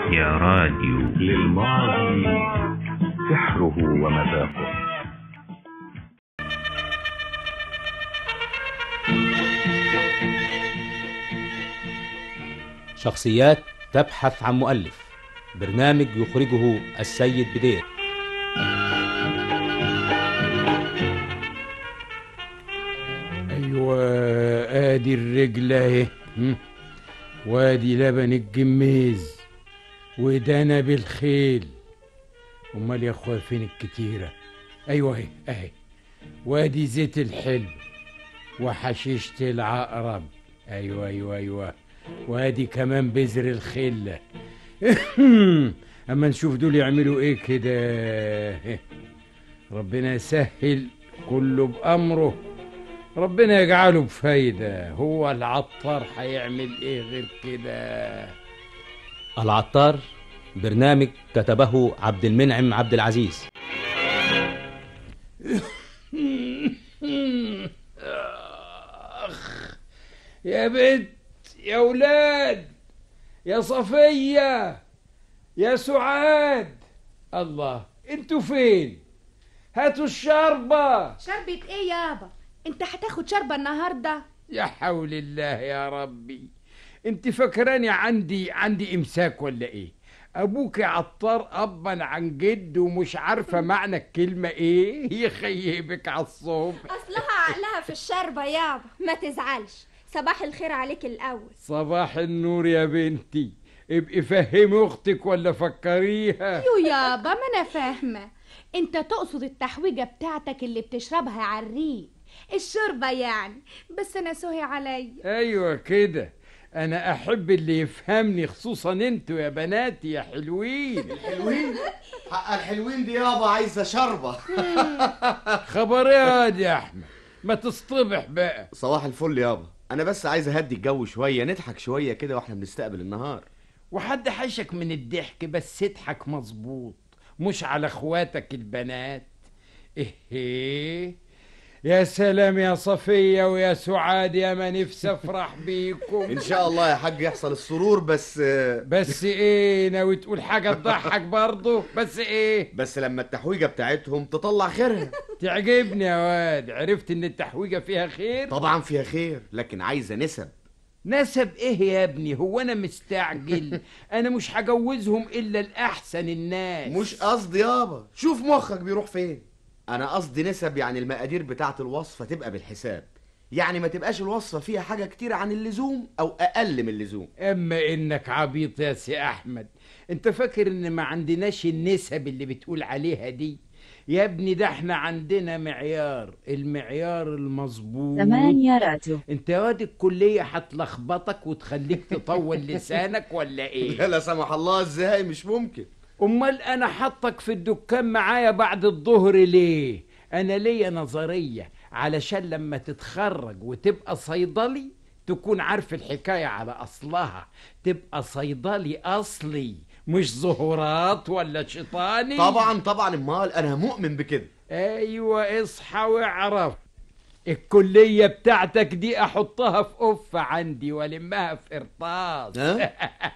يا راديو للماضي سحره ومذاقه شخصيات تبحث عن مؤلف برنامج يخرجه السيد بدير ايوه ادي الرجل اهي هم. وادي لبن الجميز ودنب الخيل امال يا اخويا فين الكتيره ايوه اهي اهي وادي زيت الحلو وحشيشه العقرب ايوه ايوه ايوه وادي كمان بذر الخله اما نشوف دول يعملوا ايه كده ربنا يسهل كله بامره ربنا يجعله بفايدة هو العطار هيعمل ايه غير كده العطار برنامج كتبه عبد المنعم عبد العزيز اخ يا بنت يا ولاد يا صفية يا سعاد الله انتوا فين هاتوا الشربة شربة ايه يابا انت هتاخد شربة النهاردة يا حول الله يا ربي انت فاكراني عندي عندي امساك ولا ايه ابوك عطار ابا عن جد ومش عارفه معنى الكلمه ايه يخيبك على الصبح اصلها عقلها في الشربة يابا ما تزعلش صباح الخير عليك الاول صباح النور يا بنتي ابقي فهمي اختك ولا فكريها يو يابا ما انا فاهمة انت تقصد التحويجة بتاعتك اللي بتشربها على الريق الشوربة يعني بس انا سهي عليا ايوه كده انا احب اللي يفهمني خصوصا انتوا يا بناتي يا حلوين الحلوين حق الحلوين دي يابا عايزه شربه خبر ايه يا يا احمد ما تصطبح بقى صباح الفل يابا انا بس عايز اهدي الجو شويه نضحك شويه كده واحنا بنستقبل النهار وحد حشك من الضحك بس اضحك مظبوط مش على اخواتك البنات ايه يا سلام يا صفية ويا سعاد يا ما نفسي افرح بيكم ان شاء الله يا حاج يحصل السرور بس بس ايه ناوي تقول حاجة تضحك برضه بس ايه بس لما التحويجه بتاعتهم تطلع خيرها تعجبني يا واد عرفت ان التحويجة فيها خير طبعا فيها خير لكن عايزه نسب نسب ايه يا ابني هو انا مستعجل انا مش هجوزهم الا الاحسن الناس مش قصدي يابا شوف مخك بيروح فين انا قصدي نسب يعني المقادير بتاعه الوصفه تبقى بالحساب يعني ما تبقاش الوصفه فيها حاجه كتير عن اللزوم او اقل من اللزوم اما انك عبيط يا سي احمد انت فاكر ان ما عندناش النسب اللي بتقول عليها دي يا ابني ده احنا عندنا معيار المعيار المظبوط ثمانية راديو انت يا واد الكلية هتلخبطك وتخليك تطول لسانك ولا ايه لا لا سمح الله ازاي مش ممكن امال انا حطك في الدكان معايا بعد الظهر ليه انا ليا نظرية علشان لما تتخرج وتبقى صيدلي تكون عارف الحكاية على اصلها تبقى صيدلي اصلي مش ظهورات ولا شيطاني طبعا طبعا امال انا مؤمن بكده ايوه اصحى واعرف الكلية بتاعتك دي احطها في قفة عندي والمها في قرطاس ها؟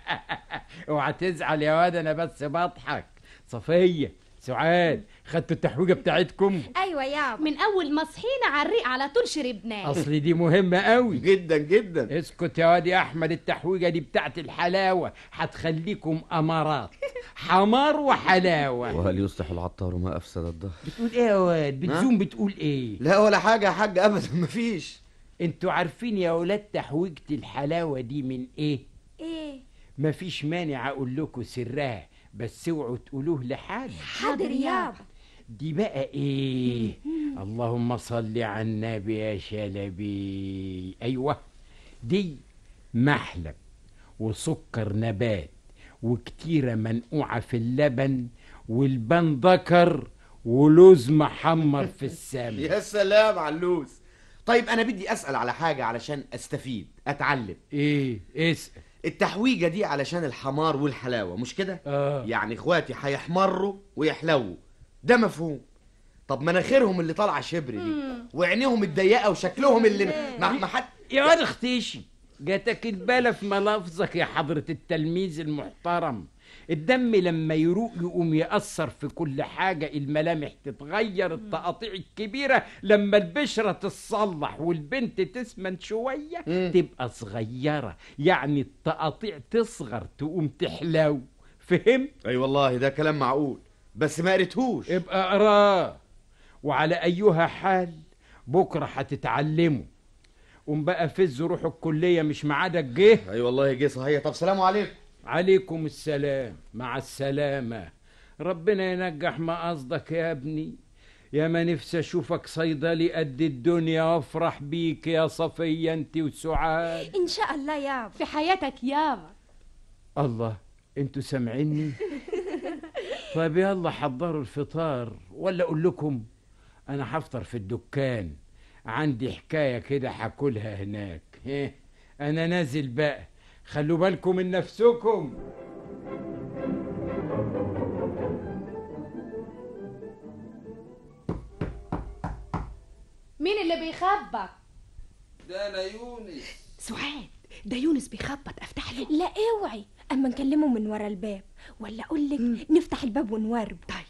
اوعى تزعل يا واد انا بس بضحك صفية سعاد خدتوا التحويجة بتاعتكم ايوه يابا من اول ما صحينا على الريق على طول شربناه اصل دي مهمة قوي جدا جدا اسكت يا واد يا احمد التحويجة دي بتاعت الحلاوة هتخليكم امارات حمار وحلاوة وهل يصلح العطار ما افسد الدهر بتقول ايه يا واد بتزوم بتقول ايه لا ولا حاجه يا حاج ابدا مفيش انتوا عارفين يا ولاد تحويجة الحلاوة دي من ايه ايه مفيش مانع اقول لكم سرها بس اوعوا تقولوه لحد حاضر يابا دي بقى ايه اللهم صل على النبي يا شلبي ايوه دي محلب وسكر نبات وكتيرة منقوعة في اللبن والبان ذكر ولوز محمر في السمن يا سلام على اللوز طيب انا بدي اسال على حاجه علشان استفيد اتعلم ايه اسأل التحويجه دي علشان الحمار والحلاوه مش كده اه يعني اخواتي هيحمروا ويحلووا ده مفهوم طب مناخيرهم اللي طالعه شبر دي وعينيهم الضيقه وشكلهم اللي ما ما حد يا واد اختيشي جاتك البالة في ملافظك يا حضرة التلميذ المحترم الدم لما يروق يقوم يأثر في كل حاجة الملامح تتغير التقاطيع الكبيرة لما البشرة تتصلح والبنت تسمن شوية تبقى صغيرة يعني التقاطيع تصغر تقوم تحلو فهمت؟ اي والله ده كلام معقول بس ما قريتهوش ابقى اقراه وعلى ايها حال بكره هتتعلموا قوم بقى فز روح الكليه مش ميعادك جه اي والله جه صحيح طب سلام عليكم عليكم السلام مع السلامه ربنا ينجح ما قصدك يا ابني يا ما نفسي اشوفك صيدلي قد الدنيا وافرح بيك يا صفيه انت وسعاد ان شاء الله يابا في حياتك يابا الله انتوا سامعيني طيب يلا حضروا الفطار ولا اقول لكم انا هفطر في الدكان عندي حكايه كده هاكلها هناك ايه انا نازل بقى خلوا بالكم من نفسكم مين اللي بيخبط ده انا يونس سعاد ده يونس بيخبط افتح له لا اوعي اما نكلمه من ورا الباب ولا اقول لك نفتح الباب ونورب طيب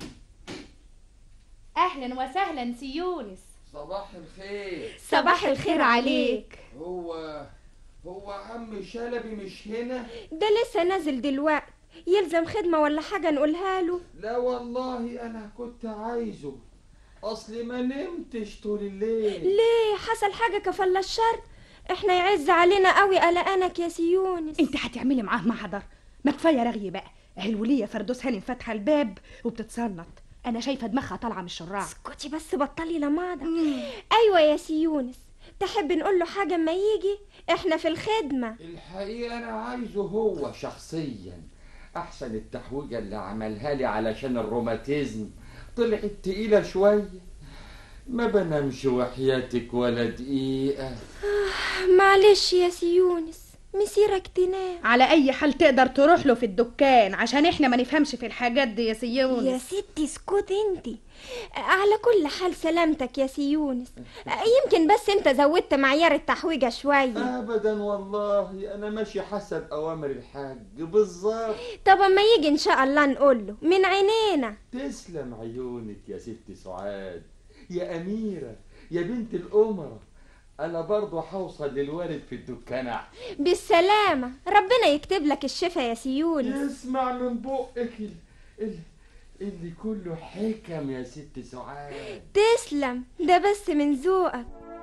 اهلا وسهلا سي يونس صباح الخير صباح الخير عليك هو هو عم شلبي مش هنا ده لسه نازل دلوقت يلزم خدمة ولا حاجة نقولها له لا والله انا كنت عايزه اصلي ما نمتش طول الليل ليه حصل حاجة كفل الشر احنا يعز علينا قوي قلقانك يا سيونس انت هتعملي معاه محضر ما كفايه رغي بقى اهي الوليه فردوس هانم فاتحه الباب وبتتصنط انا شايفه دماغها طالعه من الشراع اسكتي بس بطلي لماضة ايوه يا سيونس تحب نقول له حاجة اما يجي احنا في الخدمة الحقيقة انا عايزه هو شخصيا احسن التحويجة اللي عملها لي علشان الروماتيزم طلعت تقيلة شوية ما بنامش وحياتك ولا دقيقة معلش يا سيونس مسيرك تنام على اي حال تقدر تروح له في الدكان عشان احنا ما نفهمش في الحاجات دي يا سي يا يونس ستي اسكت انتي على كل حال سلامتك يا سيونس يمكن بس انت زودت معيار التحويجة شوية ابدا والله انا ماشي حسب اوامر الحاج بالظبط طب اما يجي ان شاء الله نقول له من عينينا تسلم عيونك يا ست سعاد يا أميرة يا بنت الأمرة أنا برضو هوصل للوالد في الدكان أحسن. بالسلامة ربنا يكتب لك الشفا يا سيونس يسمع من بقك ال... ال... اللي كله حكم يا ست سعاد تسلم ده بس من ذوقك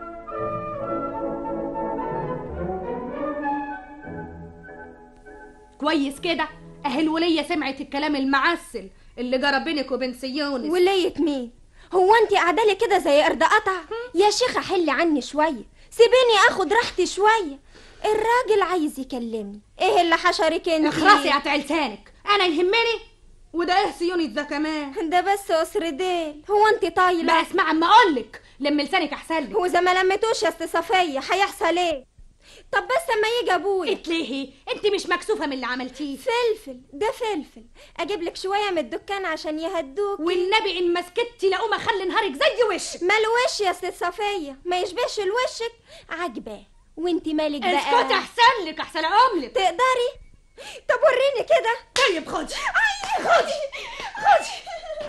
كويس كده اهي الوليه سمعت الكلام المعسل اللي جرى بينك وبين سي يونس ولية مين هو انت قاعده لي كده زي قرد قطع يا شيخه حلي عني شويه سيبيني اخد راحتي شويه الراجل عايز يكلمني ايه اللي حشرك انت اخرسي قطع لسانك انا يهمني وده ايه سي يونس ده كمان ده بس قصر ديل هو انت طايله ما اسمع اما اقولك لم لسانك احسن لك واذا ما لمتوش يا استاذ صفيه هيحصل ايه طب بس اما يجي ابويا اتلهي انت مش مكسوفه من اللي عملتيه فلفل ده فلفل اجيب لك شويه من الدكان عشان يهدوك والنبي ان مسكتي لاقوم اخلي نهارك زي وشك مالوش يا استاذ صفيه ما يشبهش لوشك عجباه وانت مالك بقى اسكت احسن لك احسن عملك تقدري طب وريني كده طيب خدي اي خدي خدي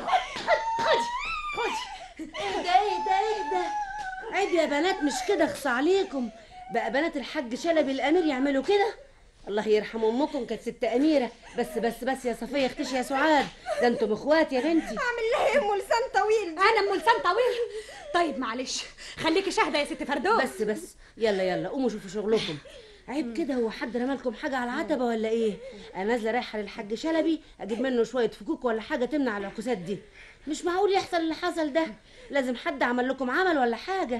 اهدى اهدى اهدى عيب يا بنات مش كده اخص عليكم بقى بنات الحاج شلبي الامير يعملوا كده الله يرحم امكم كانت ست اميره بس بس بس يا صفيه اختشي يا سعاد ده انتم اخوات يا بنتي اعمل لها ايه ام لسان طويل دي انا ام لسان طويل طيب معلش خليكي شاهده يا ست فردوس بس بس يلا يلا قوموا شوفوا شغلكم عيب كده هو حد رمالكم حاجه على العتبه ولا ايه انا نازله رايحه للحاج شلبي اجيب منه شويه فكوك ولا حاجه تمنع العكوسات دي مش معقول يحصل اللي حصل ده لازم حد عمل لكم عمل ولا حاجه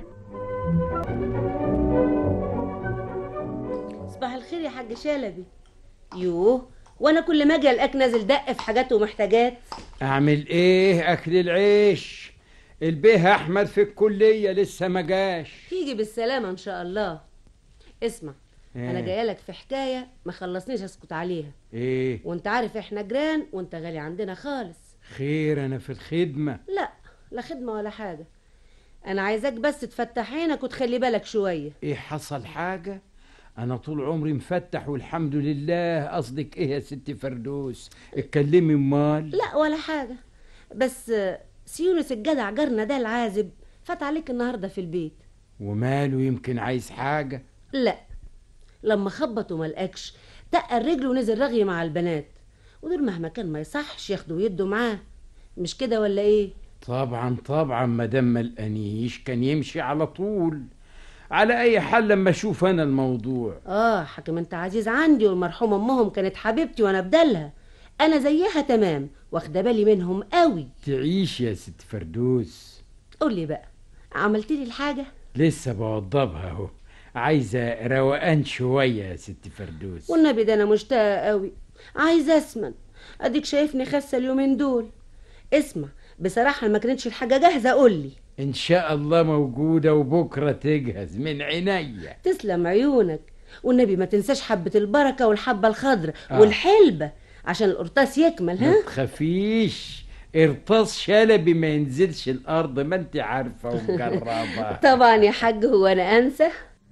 صباح الخير يا حاج شلبي يوه وانا كل ما اجي الاقيك نازل دق في حاجات ومحتاجات اعمل ايه اكل العيش البيه احمد في الكليه لسه ما جاش يجي بالسلامه ان شاء الله اسمع انا إيه؟ جايه لك في حكايه ما خلصنيش اسكت عليها ايه وانت عارف احنا جيران وانت غالي عندنا خالص خير انا في الخدمه لا لا خدمه ولا حاجه انا عايزاك بس تفتح عينك وتخلي بالك شويه ايه حصل حاجه انا طول عمري مفتح والحمد لله قصدك ايه يا ست فردوس اتكلمي امال لا ولا حاجة بس آه، سيونس الجدع جارنا ده العازب فات عليك النهاردة في البيت وماله يمكن عايز حاجة لا لما خبط وما لقاكش تقل رجله ونزل رغي مع البنات ودول مهما كان ما يصحش ياخدوا ويدوا معاه مش كده ولا ايه طبعا طبعا مدام ما لقانيش كان يمشي على طول على اي حال لما اشوف انا الموضوع اه حكم انت عزيز عندي والمرحومه امهم كانت حبيبتي وانا بدلها انا زيها تمام واخده بالي منهم قوي تعيش يا ست فردوس قول لي بقى عملت لي الحاجه لسه بوضبها اهو عايزة روقان شوية يا ست فردوس والنبي ده انا مشتاقه قوي عايزه اسمن اديك شايفني خاسه اليومين دول اسمع بصراحه ما كانتش الحاجه جاهزه قول لي ان شاء الله موجودة وبكرة تجهز من عينيا تسلم عيونك والنبي ما تنساش حبه البركه والحبه الخضراء آه. والحلبه عشان القرطاس يكمل ما ها تخافيش ارطاس شلبي ما ينزلش الارض ما انت عارفة ومجربة طبعا يا حاج هو انا انسى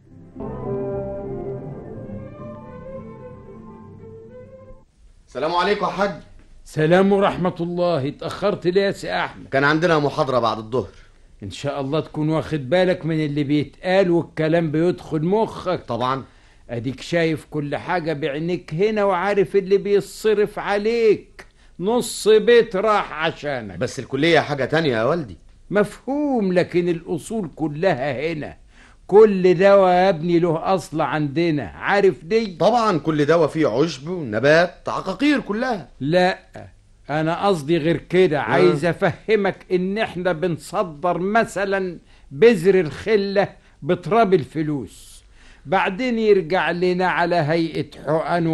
السلام عليكم يا حاج سلام ورحمة الله اتأخرت ليه يا سي أحمد كان عندنا محاضرة بعد الظهر إن شاء الله تكون واخد بالك من اللي بيتقال والكلام بيدخل مخك طبعا أديك شايف كل حاجة بعينيك هنا وعارف اللي بيصرف عليك نص بيت راح عشانك بس الكلية حاجة تانية يا والدي مفهوم لكن الأصول كلها هنا كل دواء يا ابني له أصل عندنا عارف دي طبعا كل دواء فيه عشب ونبات عقاقير كلها لا انا قصدي غير كده عايز افهمك ان احنا بنصدر مثلا بذر الخله بتراب الفلوس بعدين يرجع لنا على هيئه حقن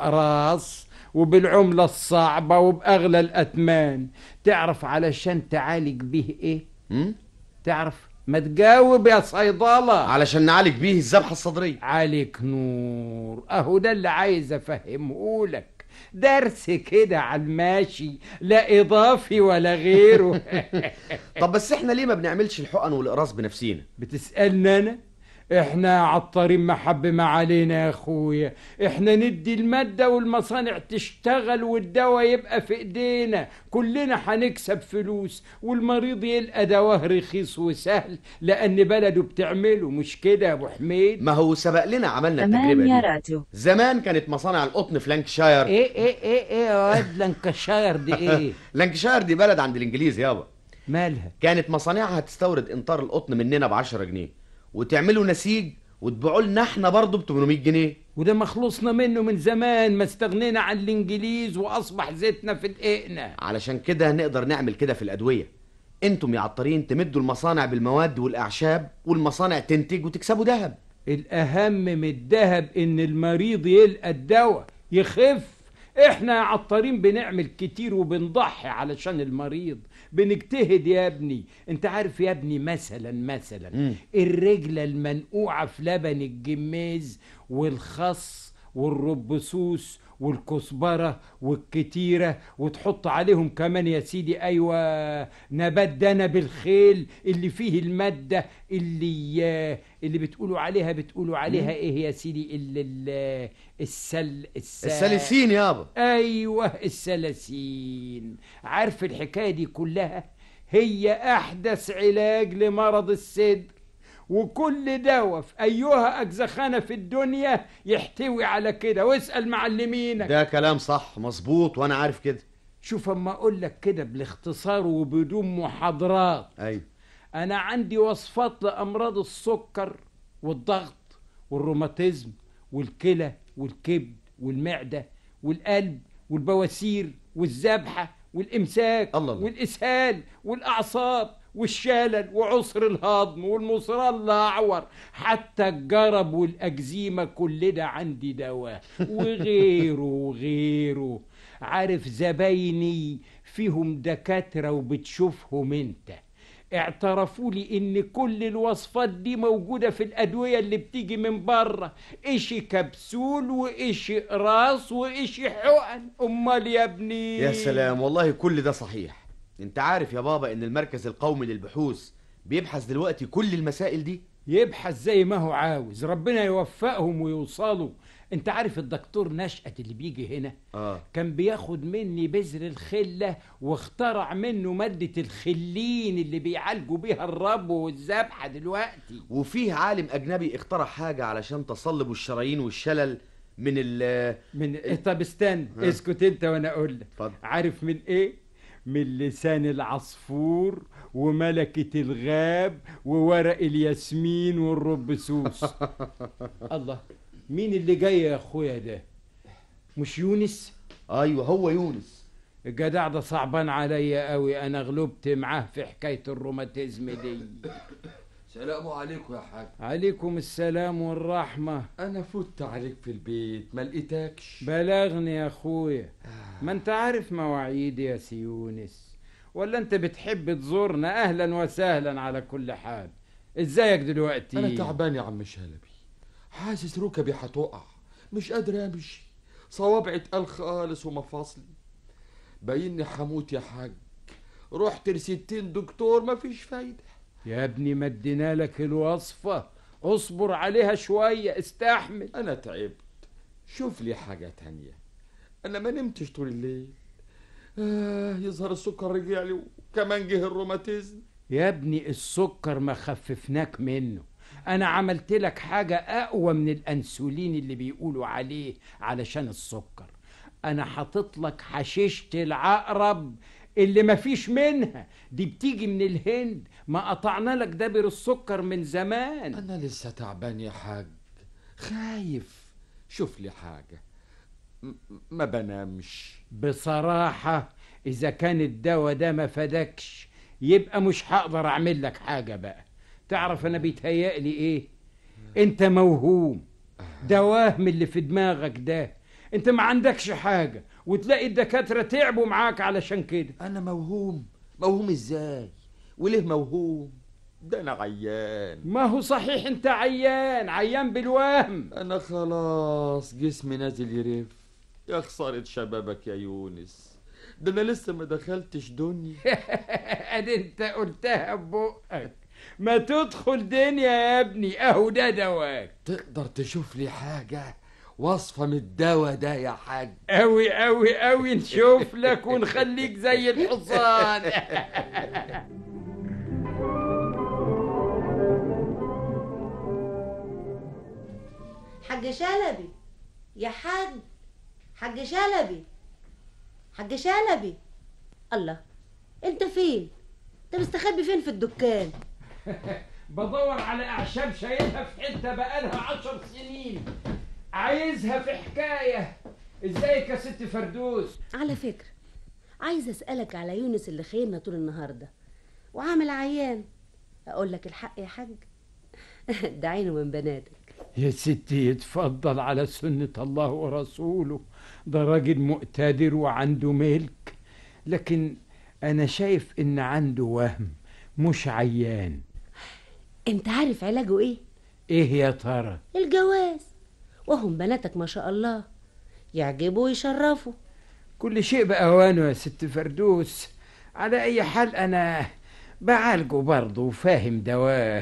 واقراص وبالعمله الصعبه وباغلى الاثمان تعرف علشان تعالج بيه ايه م? تعرف ما تجاوب يا صيدله علشان نعالج بيه الذبحة الصدرية عليك نور اهو ده اللي عايز افهمه لك درس كده على الماشي لا اضافي ولا غيره طب بس احنا ليه ما بنعملش الحقن والإقراص بنفسينا بتسألني انا احنا عطارين محب ما علينا يا اخويا احنا ندي المادة والمصانع تشتغل والدواء يبقى في ايدينا كلنا هنكسب فلوس والمريض يلقى دواء رخيص وسهل لان بلده بتعمله مش كده يا ابو حميد ما هو سبق لنا عملنا التجربة ثمانية دي راديو زمان كانت مصانع القطن في لانكشاير ايه ايه ايه ايه يا واد لانكشاير دي ايه لانكشاير دي بلد عند الانجليز يابا مالها كانت مصانعها تستورد انطار القطن مننا ب 10 جنيه وتعملوا نسيج وتبيعوا لنا احنا برضه ب 800 جنيه وده ما خلصنا منه من زمان ما استغنينا عن الانجليز واصبح زيتنا في دقيقنا علشان كده نقدر نعمل كده في الادويه انتم يا عطارين تمدوا المصانع بالمواد والاعشاب والمصانع تنتج وتكسبوا ذهب الاهم من الذهب ان المريض يلقى الدواء يخف احنا يا عطارين بنعمل كتير وبنضحي علشان المريض بنجتهد يا ابني انت عارف يا ابني مثلا مثلا مم. الرجلة المنقوعة في لبن الجميز والخس والربسوس والكزبرة والكتيرة وتحط عليهم كمان يا سيدي أيوة نبات دنا بالخيل اللي فيه المادة اللي اللي بتقولوا عليها بتقولوا عليها إيه يا سيدي اللي ال- السل السل السلسين يابا ايوه السلاسين عارف الحكايه دي كلها هي احدث علاج لمرض الصدر وكل دواء في ايها اجزخانه في الدنيا يحتوي على كده واسال معلمينك ده كلام صح مظبوط وانا عارف كده شوف اما اقول لك كده بالاختصار وبدون محاضرات ايوه انا عندي وصفات لامراض السكر والضغط والروماتيزم والكلى والكبد والمعده والقلب والبواسير والذبحه والامساك الله الله. والاسهال والاعصاب والشلل وعسر الهضم والمصران الاعور حتى الجرب والاكزيما كل ده عندي دواء وغيره وغيره عارف زبايني فيهم دكاتره وبتشوفهم انت اعترفوا لي ان كل الوصفات دي موجودة في الادوية اللي بتيجي من بره اشي كبسول واشي قراص واشي حقن امال يا ابني يا سلام والله كل ده صحيح انت عارف يا بابا ان المركز القومي للبحوث بيبحث دلوقتي كل المسائل دي يبحث زي ما هو عاوز ربنا يوفقهم ويوصلوا انت عارف الدكتور نشأت اللي بيجي هنا اه كان بياخد مني بذر الخلة واخترع منه مادة الخلين اللي بيعالجوا بيها الرب والذبحة دلوقتي وفيه عالم اجنبي اخترع حاجه علشان تصلب الشرايين والشلل من ال من إيه طب استنى ها. اسكت انت وانا اقول لك اتفضل. عارف من ايه من لسان العصفور وملكة الغاب وورق الياسمين والربسوس الله مين اللي جاي يا اخويا ده مش يونس ايوه هو يونس الجدع ده صعبان عليا قوي انا غلبت معاه في حكاية الروماتيزم دي سلام عليكم يا حاج عليكم السلام والرحمة انا فت عليك في البيت ما لقيتكش بلغني يا اخويا ما انت عارف مواعيدي يا سيونس ولا انت بتحب تزورنا اهلا وسهلا على كل حال ازيك دلوقتي انا تعبان يا عم شلبي حاسس ركبي هتقع مش قادر امشي صوابعي اتقل خالص ومفاصلي بايني حموت يا حاج رحت لستين دكتور مفيش فايدة يا ابني مدينا لك الوصفة اصبر عليها شوية استحمل انا تعبت شوف لي حاجة تانية انا ما نمتش طول الليل آه يظهر السكر رجع لي وكمان جه الروماتيزم يا ابني السكر ما خففناك منه انا عملت لك حاجة اقوى من الانسولين اللي بيقولوا عليه علشان السكر انا حاطط لك حشيشة العقرب اللي مفيش منها دي بتيجي من الهند ما قطعنا لك دبر السكر من زمان انا لسه تعبان يا حاج خايف شوف لي حاجة م- ما بنامش بصراحة إذا كان الدواء ده ما فادكش يبقى مش هقدر أعمل لك حاجة بقى تعرف أنا بيتهيألي إيه أنت موهوم ده وهم اللي في دماغك ده أنت ما عندكش حاجة وتلاقي الدكاترة تعبوا معاك علشان كده انا موهوم موهوم ازاي وليه موهوم ده انا عيان ما هو صحيح أنت عيان عيان بالوهم انا خلاص جسمي نازل يرف يا خسارة شبابك يا يونس ده انا لسه ما دخلتش دنيا ادي انت قلتها ببقك ما تدخل دنيا يا ابني اهو ده دواك تقدر تشوف لي حاجة وصفة من الدواء ده يا حاج أوي أوي أوي نشوف لك ونخليك زي الحصان حاج شلبي يا حاج حاج شلبي حاج شلبي الله انت فين انت مستخبي فين في الدكان بدور على أعشاب شايلها في حتة بقالها عشر سنين عايزها في حكاية ازيك يا ست فردوس على فكرة عايزة اسألك على يونس اللي خيرنا طول النهار ده وعامل عيان اقول لك الحق يا حاج ده عينه من بناتك يا ستي يتفضل على سنة الله ورسوله ده راجل مقتدر وعنده ملك لكن أنا شايف إن عنده وهم مش عيان انت عارف علاجه ايه إيه يا ترى الجواز وهم بناتك ما شاء الله يعجبوا ويشرفوا كل شيء بأوانه يا ست فردوس على أي حال أنا بعالجه برضه وفاهم دواه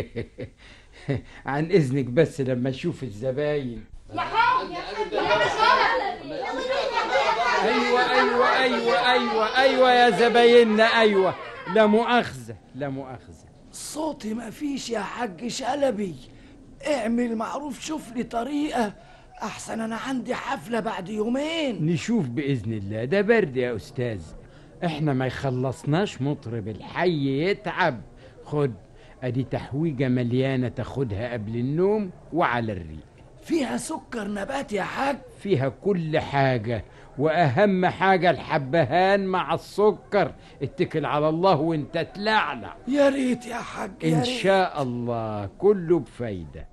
عن إذنك بس لما أشوف الزباين يا حاج يا أيوة أيوة أيوة أيوة أيوة يا زبايننا أيوة لا مؤاخذة لا مؤاخذة صوتي ما فيش يا حاج شلبي اعمل معروف شوف لي طريقة أحسن أنا عندي حفلة بعد يومين نشوف بإذن الله ده برد يا أستاذ إحنا ما يخلصناش مطرب الحي يتعب خد أدي تحويجة مليانة تاخدها قبل النوم وعلى الريق فيها سكر نبات يا حاج فيها كل حاجة وأهم حاجة الحبهان مع السكر اتكل على الله وانت تلعلع يا ريت يا حاج يا إن ريت. شاء الله كله بفايدة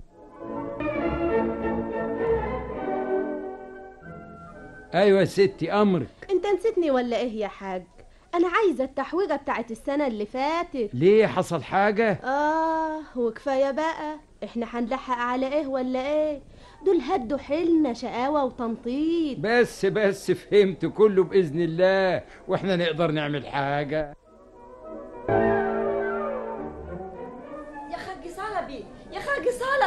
أيوة يا ستي أمرك انت نسيتني ولا ايه يا حاج انا عايزه التحويجه بتاعت السنه اللي فاتت ليه حصل حاجة اه وكفايه بقى احنا هنلحق على ايه ولا ايه دول هدوا حيلنا شقاوه وتنطيط بس بس فهمت كله بإذن الله وإحنا نقدر نعمل حاجة يا حاج صلبي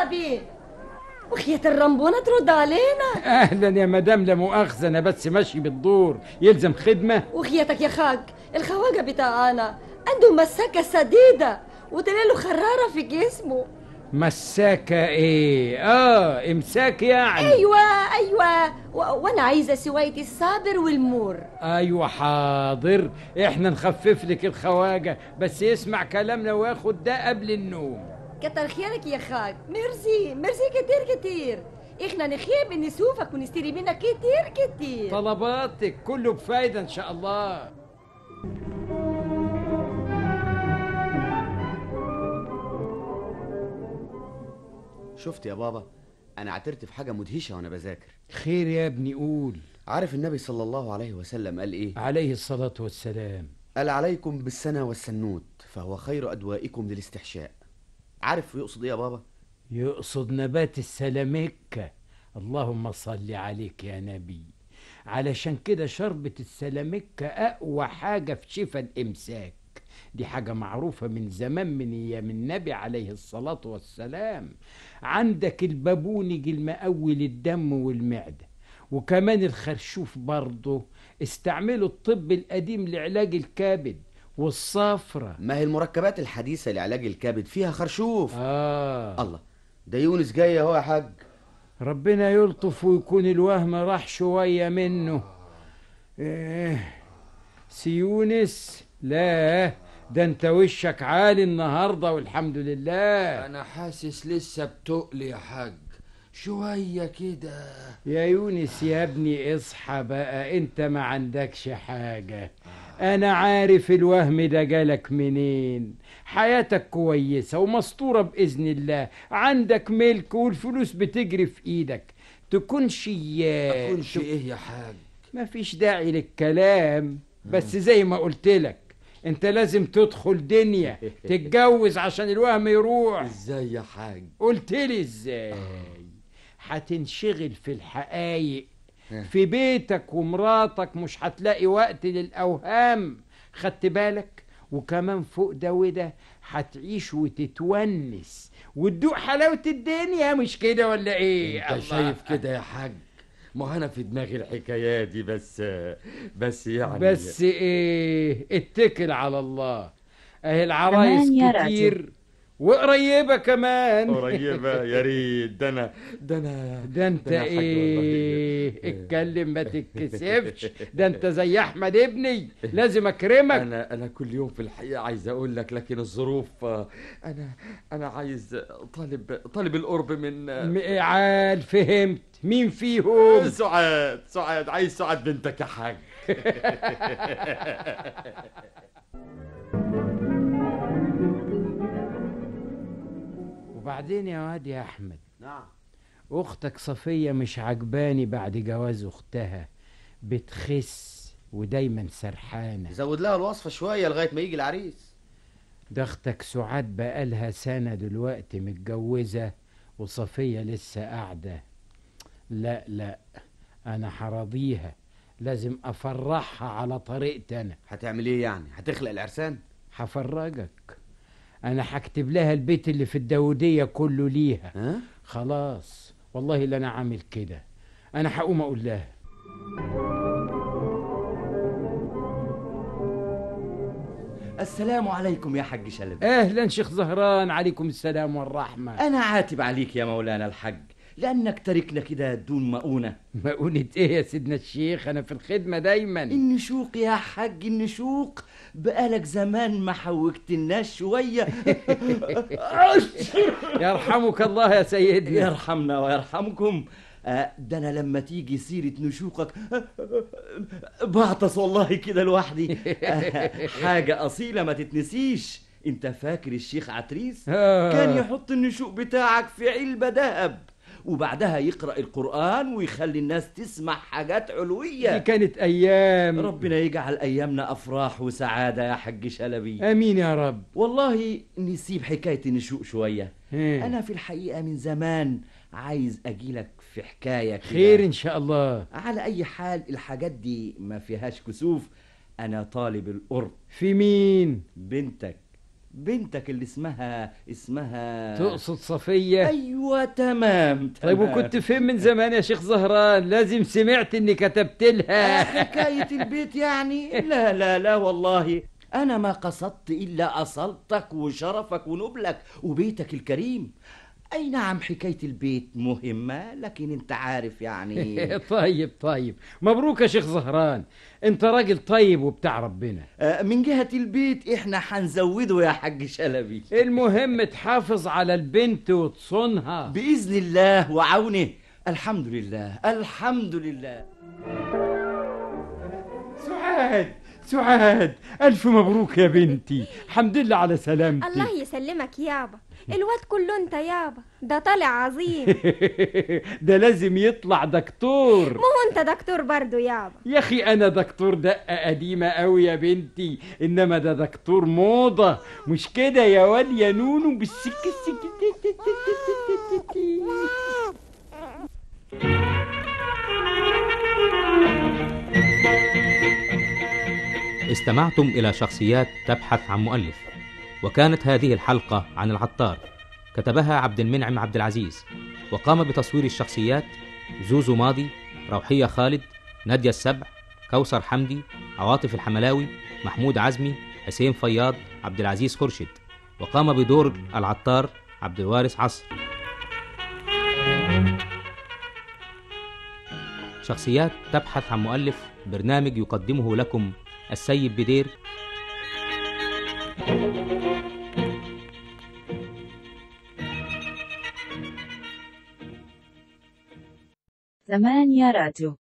شلبي وخية الرمبونة ترد علينا اهلا يا مدام لا مؤاخذه انا بس ماشي بالدور يلزم خدمه وخيتك يا خاج الخواجة بتاعنا عنده مساكة سديدة وتلاله خرارة في جسمه مساكه ايه اه امساك يعني ايوه ايوه و... وانا عايزة سواية الصابر والمور ايوه حاضر احنا نخفف لك الخواجه بس يسمع كلامنا وياخد ده قبل النوم كتر خيرك يا خاج ميرسي ميرسي كتير كتير احنا نخيب نشوفك ونشتري منك كتير كتير طلباتك كله بفايده ان شاء الله شفت يا بابا انا اعترت في حاجه مدهشه وانا بذاكر خير يا ابني قول عارف النبي صلى الله عليه وسلم قال ايه عليه الصلاه والسلام قال عليكم بالسنة والسنوت فهو خير أدوائكم للاستحشاء عارف يقصد إيه يا بابا؟ يقصد نبات السلامكة اللهم صل عليك يا نبي علشان كده شربة السلامكة أقوى حاجة في شفا الإمساك دي حاجة معروفة من زمان من أيام النبي عليه الصلاة والسلام عندك البابونج المقوي للدم والمعدة وكمان الخرشوف برضه استعملوا الطب القديم لعلاج الكبد والصفرة ما هي المركبات الحديثة لعلاج الكبد فيها خرشوف آه الله ده يونس جاي اهو يا حاج ربنا يلطف ويكون الوهم راح شوية منه إيه سيونس لا ده انت وشك عالي النهاردة والحمد لله انا حاسس لسه بتقل يا حاج شوية كده يا يونس يا ابني اصحى بقى انت ما عندكش حاجة انا عارف الوهم ده جالك منين حياتك كويسة ومسطورة بإذن الله عندك ملك والفلوس بتجري في ايدك تكونش يا اكونش ايه يا حاج مفيش داعي للكلام بس زي ما قلت لك انت لازم تدخل دنيا تتجوز عشان الوهم يروح ازاي يا حاج قلت لي ازاي هتنشغل في الحقايق في بيتك ومراتك مش هتلاقي وقت للأوهام خدت بالك وكمان فوق ده وده هتعيش وتتونس وتدوق حلاوة الدنيا مش كده ولا ايه انت شايف كده يا حاج ما انا في دماغي الحكايات دي بس بس يعني بس ايه اتكل على الله اهي العرايس كمان يا كتير وقريبة كمان قريبة يا ريت ده انا ده انا ده انت ده أنا حاج ايه اتكلم ما تتكسفش ده انت زي احمد ابني لازم اكرمك انا انا كل يوم في الحقيقه عايز اقول لك لكن الظروف آه، انا انا عايز طالب طالب القرب من م- عال فهمت مين فيهم سعاد سعاد عايز سعاد بنتك يا حاج وبعدين يا واد يا احمد نعم اختك صفية مش عجباني بعد جواز اختها بتخس ودايما سرحانة زود لها الوصفة شوية لغاية ما يجي العريس ده اختك سعاد بقالها سنة دلوقتي متجوزة وصفية لسه قاعدة لا لا انا هراضيها لازم افرحها على طريقتي انا هتعمل ايه يعني هتخلق العرسان هفرجك انا هكتب لها البيت اللي في الداودية كله ليها ها خلاص والله اللي انا عامل كده انا هقوم اقول لها السلام عليكم يا حج شلبي اهلا شيخ زهران عليكم السلام والرحمة انا عاتب عليك يا مولانا الحج لانك تركنا كده دون مؤونة مؤونة ايه يا سيدنا الشيخ انا في الخدمة دايما النشوق يا حج النشوق بقالك زمان ما حوجتناش شوية يرحمك الله يا سيدنا يرحمنا ويرحمكم آه، ده انا لما تيجي سيرة نشوقك بعطس والله كده لوحدي آه، حاجة أصيلة ما تتنسيش انت فاكر الشيخ عتريس آه. كان يحط النشوق بتاعك في علبة ذهب وبعدها يقرأ القرآن ويخلي الناس تسمع حاجات علوية دي كانت ايام ربنا يجعل أيامنا أفراح وسعادة يا حج شلبي امين يا رب والله نسيب حكاية النشوق شوية إيه. أنا في الحقيقة من زمان عايز أجيلك في حكاية كده خير ان شاء الله على أي حال الحاجات دي ما فيهاش كسوف أنا طالب القرب في مين بنتك بنتك اللي اسمها اسمها تقصد صفية ايوه تمام طيب تمام. وكنت فين من زمان يا شيخ زهران لازم سمعت اني كتبت لها حكاية البيت يعني لا لا لا والله أنا ما قصدت إلا أصلتك وشرفك ونبلك وبيتك الكريم أي نعم حكاية البيت مهمة لكن أنت عارف يعني طيب طيب مبروك يا شيخ زهران انت راجل طيب وبتاع ربنا آه، من جهة البيت إحنا حنزوده يا حاج شلبي المهم تحافظ على البنت وتصونها بإذن الله وعونه الحمد لله الحمد لله سعاد سعاد ألف مبروك يا بنتي الحمد لله على سلامتك الله يسلمك يابا الواد كله انت يابا ده طالع عظيم ده لازم يطلع دكتور ما هو انت دكتور برضو يابا يا اخي انا دكتور دقه قديمه قوي يا بنتي انما ده دكتور موضه مش كده يا واد يا نونو بالسكه السكه استمعتم إلى شخصيات تبحث عن مؤلف وكانت هذه الحلقة عن العطار كتبها عبد المنعم عبد العزيز وقام بتصوير الشخصيات زوزو ماضي روحية خالد نادية السبع كوثر حمدي عواطف الحملاوي محمود عزمي حسين فياض عبد العزيز خرشد وقام بدور العطار عبد الوارث عصر شخصيات تبحث عن مؤلف برنامج يقدمه لكم السيد بدير ثمانية راديو